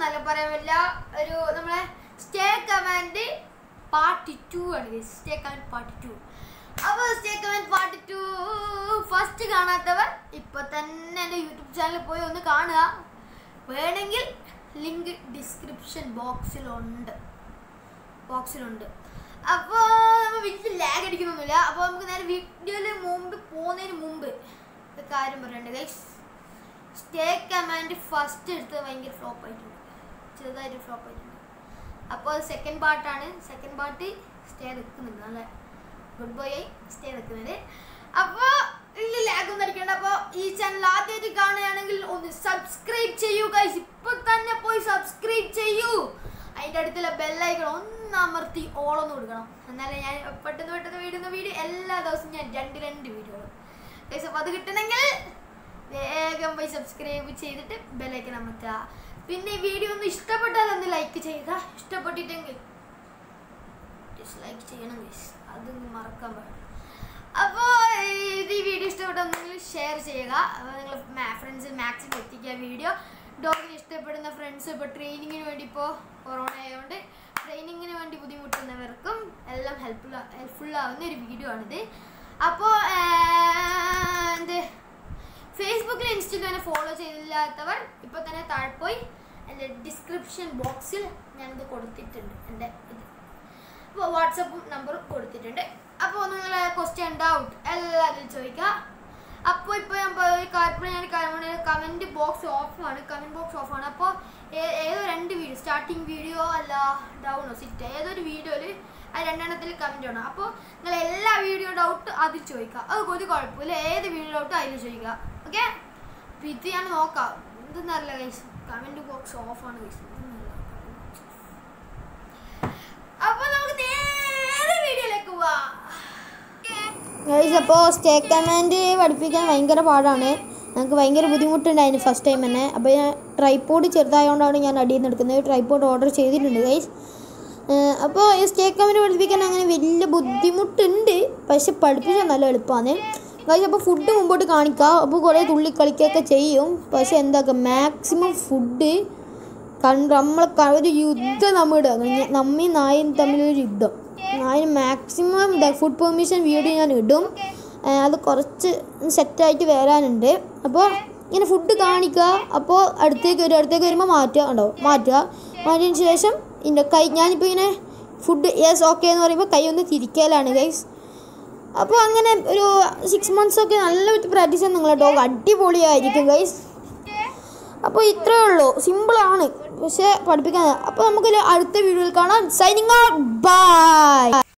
എന്നല്ല പറയാൻ പറ്റില്ല ഒരു നമ്മളെ സ്റ്റേ കമാൻഡ് പാർട്ട് ടു ആണ് സ്റ്റേ കമാൻഡ് പാർട്ട് ടു അപ്പോൾ stay command part two first കാണാത്തവർ ഇപ്പൊ തന്നെ എൻ്റെ യൂട്യൂബ് ചാനലിൽ പോയി ഒന്ന് കാണുക വേണമെങ്കിൽ ലിങ്ക് ഡിസ്ക്രിപ്ഷൻ ബോക്സിലുണ്ട് ബോക്സിലുണ്ട് അപ്പോൾ നമ്മൾ വലിയ ലാഗ് അടിക്കുന്നൊന്നുമില്ല അപ്പോൾ നമുക്ക് നേരെ വീഡിയോയിൽ മുമ്പ് പോകുന്നതിന് മുമ്പ് ഒരു കാര്യം പറയണ്ടേ ഗൈസ് സ്റ്റേ കമാൻഡ് ഫസ്റ്റ് എടുത്ത് ഭയങ്കര ഫ്ലോപ്പ് ആയിട്ടുണ്ട് ചെറുതായിട്ട് ഫ്ലോപ്പ് ആയിട്ടുണ്ട് അപ്പോൾ സെക്കൻഡ് പാർട്ടാണ് സെക്കൻഡ് പാർട്ട് സ്റ്റേ നിൽക്കുന്നുണ്ട് നല്ല ഗുഡ് ബോയ് ആയി സ്റ്റേ നിൽക്കുന്നത് അപ്പോൾ വലിയ ലാഗ് ഒന്നും അടിക്കണ്ട അപ്പോൾ ഈ ചാനൽ ആദ്യമായിട്ട് കാണുകയാണെങ്കിൽ ഒന്ന് സബ്സ്ക്രൈബ് ചെയ്യൂ ഗൈസ് ഇപ്പോൾ തന്നെ പോയി സബ്സ്ക്രൈബ് ചെയ്യൂ അതിൻ്റെ അടുത്തുള്ള ബെല്ലൈക്കണം ഒന്ന് അമർത്തി ഓളൊന്ന് കൊടുക്കണം എന്നാലേ ഞാൻ പെട്ടെന്ന് പെട്ടെന്ന് വീടുന്ന വീഡിയോ എല്ലാ ദിവസവും ഞാൻ രണ്ട് രണ്ട് വീഡിയോ ഗൈസ് അപ്പോൾ അത് കിട്ടണമെങ്കിൽ വേഗം പോയി സബ്സ്ക്രൈബ് ചെയ്തിട്ട് ബെല്ലൈക്കൻ അമർത്തുക പിന്നെ ഈ വീഡിയോ ഒന്ന് ഇഷ്ടപ്പെട്ടാൽ ഒന്ന് ലൈക്ക് ചെയ്യുക ഇഷ്ടപ്പെട്ടിട്ടെങ്കിൽ ഡിസ്ലൈക്ക് ചെയ്യണം ഗൈസ് അതൊന്നും മറക്കാൻ പാടില്ല അപ്പോൾ ഇത് ഈ വീഡിയോ ഇഷ്ടപ്പെട്ടെങ്കിൽ ഷെയർ ചെയ്യുക അപ്പോൾ നിങ്ങൾ ഫ്രണ്ട്സ് മാക്സിമം എത്തിക്കുക വീഡിയോ ഡോഗിന് ഇഷ്ടപ്പെടുന്ന ഫ്രണ്ട്സ് ഇപ്പോൾ ട്രെയിനിങ്ങിന് വേണ്ടി ഇപ്പോൾ കൊറോണ ആയതുകൊണ്ട് ട്രെയിനിങ്ങിന് വേണ്ടി ബുദ്ധിമുട്ടുന്നവർക്കും എല്ലാം ഹെൽപ്ഫുൾ ഹെൽപ്ഫുൾ ആവുന്ന ഒരു വീഡിയോ ആണിത് അപ്പോൾ എന്ത് ഫേസ്ബുക്കിൽ ഇൻസ്റ്റഗ്രാമിൽ ഫോളോ ചെയ്തില്ലാത്തവർ ഇപ്പോൾ തന്നെ താഴെ പോയി എൻ്റെ ഡിസ്ക്രിപ്ഷൻ ബോക്സിൽ ഞാനിത് കൊടുത്തിട്ടുണ്ട് എൻ്റെ ഇത് അപ്പോൾ വാട്സപ്പും നമ്പറും കൊടുത്തിട്ടുണ്ട് അപ്പോൾ നിങ്ങളെ ക്വസ്റ്റ്യൻ ഡൗട്ട് എല്ലാവരും ചോദിക്കുക അപ്പോൾ ഇപ്പോൾ ഞാൻ പോയി ഇപ്പോൾ ഞാൻ കമൻറ്റ് ബോക്സ് ഓഫാണ് കമൻറ്റ് ബോക്സ് ഓഫാണ് അപ്പോൾ ഏതോ രണ്ട് വീഡിയോ സ്റ്റാർട്ടിങ് വീഡിയോ അല്ല ഡൗണോ സിറ്റ് ഏതൊരു വീഡിയോയിൽ ആ രണ്ടെണ്ണത്തിൽ കമൻറ്റ് വേണം അപ്പോൾ നിങ്ങൾ എല്ലാ വീഡിയോ ഡൗട്ട് അതിൽ ചോദിക്കുക അത് ഒരു കുഴപ്പമില്ല ഏത് വീഡിയോ ഡൗട്ട് അതിൽ ചോദിക്കുക ഓക്കെ അപ്പോൾ ഇത് ഞാൻ നോക്കാം ഇതെന്നറിയില്ല ഗൈസ് കമൻറ്റ് ബോക്സ് ഓഫാണ് ഗൈസ് അപ്പോൾ നമുക്ക് നേരെ വീഡിയോയിലേക്ക് പോവാം ഗൈസ് അപ്പോൾ സ്റ്റേ കമാൻഡ് പഠിപ്പിക്കാൻ ഭയങ്കര പാടാണ് ഞങ്ങൾക്ക് ഭയങ്കര ബുദ്ധിമുട്ടുണ്ടായിരുന്നു ഫസ്റ്റ് ടൈം തന്നെ അപ്പോൾ ഞാൻ ട്രൈപ്പോഡ് ചെറുതായതുകൊണ്ടാണ് ഞാൻ അടിയിൽ നിന്ന് എടുക്കുന്നത് ട്രൈപ്പോഡ് ഓർഡർ ചെയ്തിട്ടുണ്ട് ഗൈസ് അപ്പോൾ ഈ സ്റ്റേ കമാൻഡ് പഠിപ്പിക്കാൻ അങ്ങനെ വലിയ ബുദ്ധിമുട്ടുണ്ട് പക്ഷെ പഠിപ്പിച്ചാൽ നല്ല എളുപ്പമാണ് ഗൈസ് അപ്പോൾ ഫുഡ് മുമ്പോട്ട് കാണിക്കാം അപ്പോൾ കുറേ തുള്ളി കളിക്കുകയൊക്കെ ചെയ്യും പക്ഷെ എന്താക്കുക മാക്സിമം ഫുഡ് കണ്ട് നമ്മളെ ക- ഒരു യുദ്ധം നമ്മുടെ നമ്മയും നായും തമ്മിലൊരു യുദ്ധം അതിന് മാക്സിമം ഫുഡ് പെർമിഷൻ വീഡിയോ ഞാൻ ഇടും ആ, അത് കുറച്ച് സെറ്റായിട്ട് വരാനുണ്ട് അപ്പോൾ ഇങ്ങനെ ഫുഡ് കാണിക്കുക അപ്പോൾ അടുത്തേക്ക് വരും അടുത്തേക്ക് വരുമ്പോൾ മാറ്റുക ഉണ്ടാവും മാറ്റുക മാറ്റിയതിന് ശേഷം ഇതിൻ്റെ കൈ ഞാനിപ്പോൾ ഇങ്ങനെ ഫുഡ് യെസ് ഓക്കെ എന്ന് പറയുമ്പോൾ കൈ ഒന്ന് തിരിക്കലാണ് ഗൈസ് അപ്പോൾ അങ്ങനെ ഒരു സിക്സ് മന്ത്സ് ഒക്കെ നല്ല പ്രാക്ടീസ് ചെയ്യാൻ നിങ്ങളെ ഡോഗ് അടിപൊളിയായിരിക്കും ഗൈസ് അപ്പോൾ ഇത്രയേ ഉള്ളൂ സിമ്പിളാണ് പക്ഷേ പഠിപ്പിക്കാൻ അപ്പോൾ നമുക്ക് അടുത്ത വീഡിയോയിൽ കാണാം സൈനിങ് ഔട്ട് ബൈ